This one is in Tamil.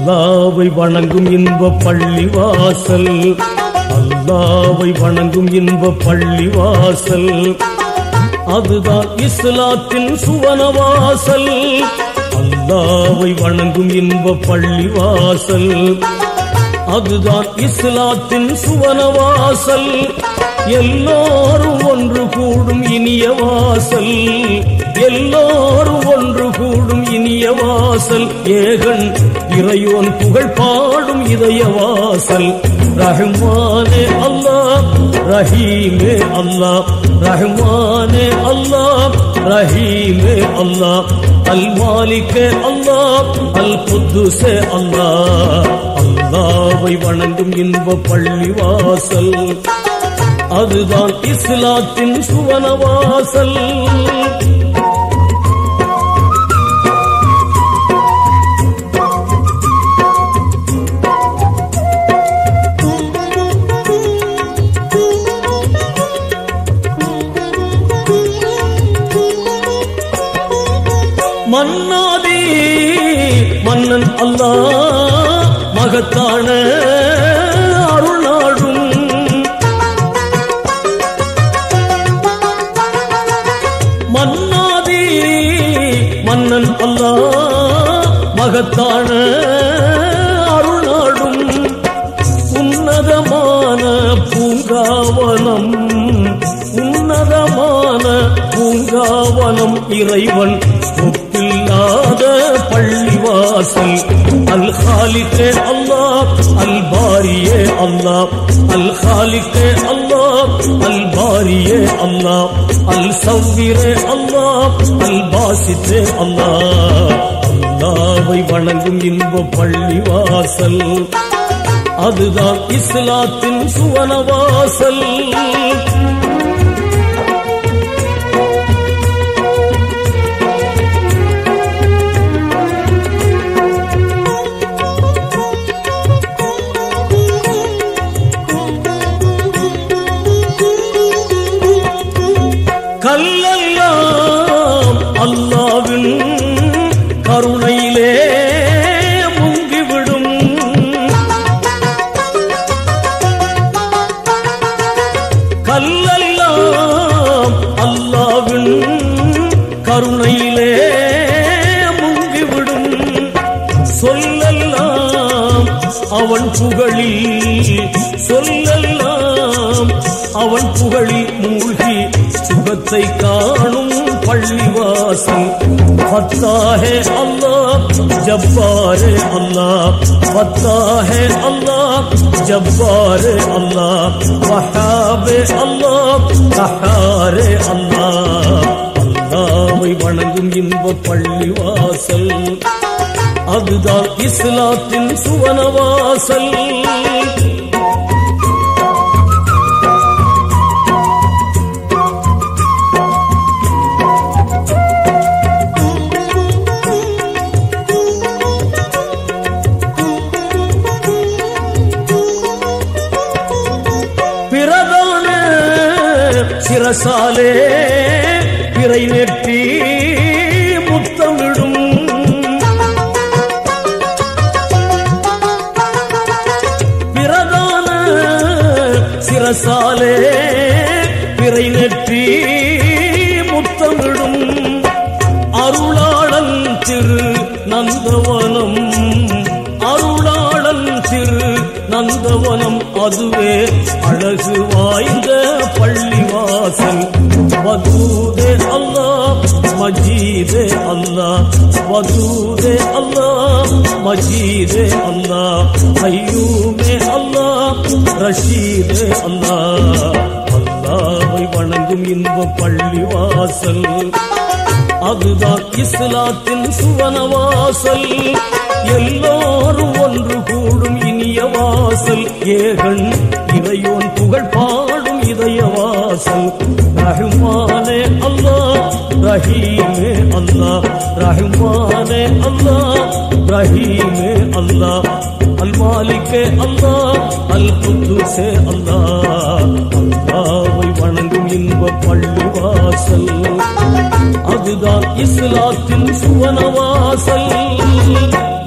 அல்லாவை வணங்கும் இன்ப பள்ளிவாசல் அல்லாவை வணங்கும் இன்ப பள்ளிவாசல் அதுதான் இஸ்லாத்தின் சுவனவாசல் அல்லாவை வணங்கும் இன்ப பள்ளிவாசல் அதுதான் இஸ்லாத்தின் சுவனவாசல் எல்லோரும் ஒன்று கூடும் இனிய வாசல் எல்லோரும் ஒன்று கூடும் இனிய வாசல் ஏகன் இறையோன் புகழ் பாடும் இதய வாசல் ரஹ்மானே அல்லாஹ் ரஹீமே அல்லாஹ் ரஹ்மானே அல்லாஹ் ரஹீமே அல்லாஹ் அல் மாலிகே அல்லாஹ் அல் குத்துஸே அல்லாஹ் அல்லாவை வணங்கும் இன்ப பள்ளிவாசல் அதுதான் இஸ்லாத்தின் சுவனவாசல் மன்னாதி மன்னன் அல்லாஹ் மகத்தான அருள்நாடும் மன்னாதி மன்னன் அல்லாஹ் மகத்தான அருள்நாடும் உன்னதமான பூங்காவனம் உன்னதமான பூங்காவனம் இறைவன் ஒப்பில்லாத பள்ளிவாசல் அல் ஹாலிக்கே அல்லாஹ் அல் பாரியே அல்லாஹ் அல் ஹாலிக்கே அல்லாஹ் அல் பாரியே அல்லாஹ் அல் சவ்விரே அல்லாஹ் அல் பாசித்தே அல்லாஹ் அல்லாவை வணங்கும் இன்ப பள்ளிவாசல் அதுதான் இஸ்லாத்தின் சுவனவாசல் கல்லெல்லாம் அல்லாவின் கருணையிலே முங்கிவிடும் கல்லெல்லாம் அல்லாவின் கருணையிலே முங்கிவிடும் சொல்லெல்லாம் அவன் புகழில் சொல்லெல்லாம் அவன் புகழில் மூழ்கி சுகத்தை காணும் பள்ளிவாசல் பத்தாஹே அல்லாஹ் ஜப்பாரே அல்லாஹ் பத்தாஹே அல்லாஹ் ஜப்பாரே அல்லாஹ் வஹாபே அல்லாஹ் கஹாரே அல்லாஹ் அல்லாவை வணங்கும் இன்ப பள்ளிவாசல் அதுதான் இஸ்லாத்தின் சுவனவாசல் பிரதான சிரசாலே பிறை நெற்றி முத்தமிடும் பிரதான சிரசாலே பிறை நெற்றி முத்தமிடும் அருளாளன் திரு நந்தவனம் அருளாளன் திரு நந்தவனம் அதுவே அழகு வாய்ந்த பள்ளிவாசல் வதூதே அல்லாஹ் மஜீதே அல்லாஹ் வதூதே அல்லாஹ் மஜீதே அல்லாஹ் ஐயூமே அல்லாஹ் ரஷீதே அல்லாஹ் அல்லாவை வணங்கும் இன்ப பள்ளிவாசல் அதுதான் இஸ்லாத்தின் சுவனவாசல் எல்லோரும் ஒன்று கூடும் இனிய வாசல் ஏகன் இறையோன் புகழ் பாடும் இதய வாசல் ரஹ்மானே அல்லாஹ் ரஹீமே அல்லாஹ் ரஹ்மானே அல்லாஹ் ரஹீமே அல்லாஹ் அல் மாலிகே அல்லாஹ் அல் குத்துஸே அல்லாஹ் அல்லாவை வணங்கும் இன்ப பள்ளிவாசல் அதுதான் இஸ்லாத்தின் சுவனவாசல்